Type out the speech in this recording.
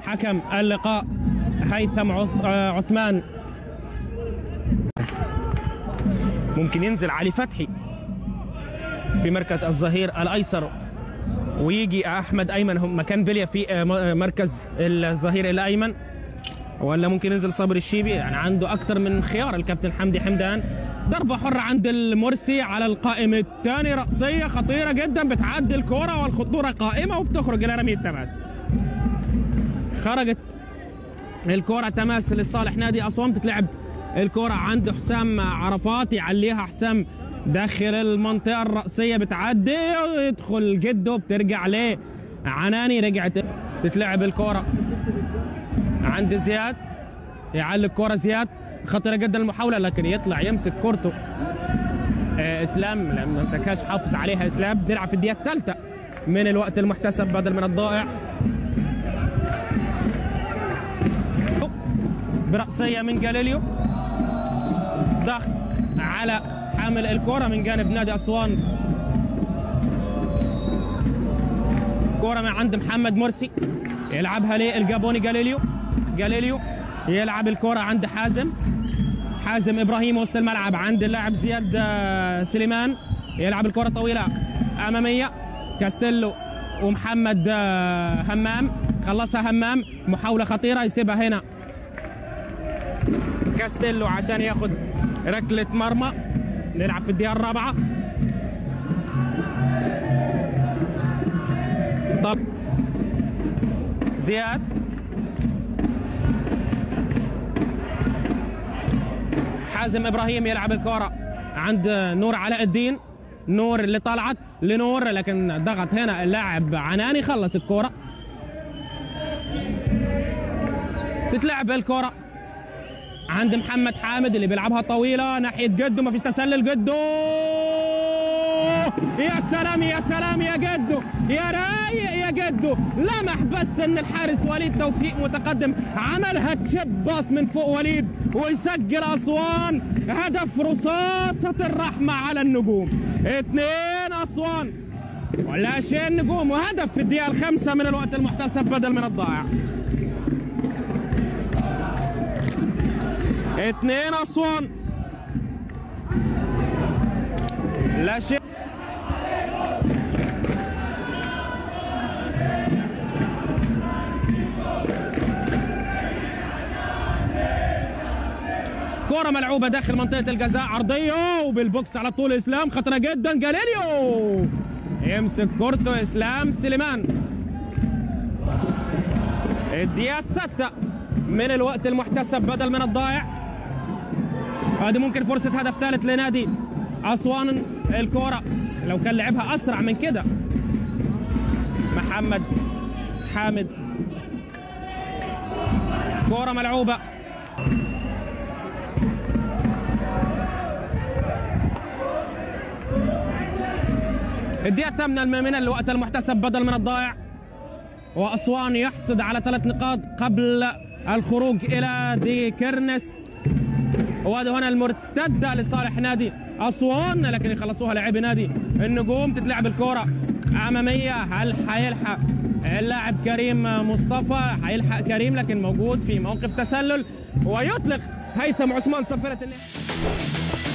حكم اللقاء هيثم عث- آه، عثمان ممكن ينزل علي فتحي في مركز الظهير الايسر ويجي احمد ايمن هم- مكان بليا في آه، م- آه، مركز الظهير الايمن ولا ممكن ينزل صابر الشيبي يعني عنده اكثر من خيار الكابتن حمدي حمدان ضربه حره عند المرسي على القائم الثاني راسيه خطيره جدا بتعدي الكره والخطوره قائمه وبتخرج الى رميه تماس خرجت الكرة تماس لصالح نادي أسوان تتلعب الكرة عند حسام عرفات يعليها حسام داخل المنطقة الرأسية بتعدي ويدخل جده بترجع ليه عناني رجعت تتلعب الكرة عند زياد يعلق الكرة زياد خطيرة جدا المحاولة لكن يطلع يمسك كورته آه، اسلام لما مسكهاش حافظ عليها اسلام بنلعب في الدقيقة الثالثة من الوقت المحتسب بدل من الضائع برأسية من جاليليو ضغط على حامل الكرة من جانب نادي أسوان كرة من عند محمد مرسي يلعبها للجابوني جاليليو جاليليو يلعب الكرة عند حازم حازم إبراهيم وسط الملعب عند اللاعب زياد آه، سليمان يلعب الكرة طويلة أمامية كاستيلو ومحمد آه، همام خلصها همام محاولة خطيرة يسيبها هنا كاستيلو عشان ياخد ركلة مرمى نلعب في الدقيقة الرابعة طب زياد حازم ابراهيم يلعب الكرة عند نور علاء الدين نور اللي طلعت لنور لكن ضغط هنا اللاعب عناني خلص الكرة تتلعب الكرة عند محمد حامد اللي بيلعبها طويله ناحيه جده ما فيش تسلل جده يا سلام يا سلام يا جده يا رايق يا جده لمح بس ان الحارس وليد توفيق متقدم عملها تشب باص من فوق وليد ويسجل اسوان هدف رصاصه الرحمه على النجوم اثنين اسوان ولا شيء النجوم وهدف في الدقيقه الخامسه من الوقت المحتسب بدل من الضائع اثنين اسوان لا شيء كرة ملعوبة داخل منطقة الجزاء عرضية وبالبوكس على طول اسلام خطرة جدا جاليليو يمسك كورته اسلام سليمان الدقيقة الستة من الوقت المحتسب بدل من الضائع هذه ممكن فرصة هدف ثالث لنادي أسوان الكرة لو كان لعبها أسرع من كده محمد حامد كرة ملعوبة الدقيقة الثامنة من الوقت المحتسب بدل من الضائع وأسوان يحصد على ثلاث نقاط قبل الخروج إلى دي كرنس وهذا هنا المرتدة لصالح نادي أسوان لكن يخلصوها لاعبي نادي النجوم تتلعب الكرة أمامية هل حيلحق اللاعب كريم مصطفى حيلحق كريم لكن موجود في موقف تسلل ويطلق هيثم عثمان صفرة النهائي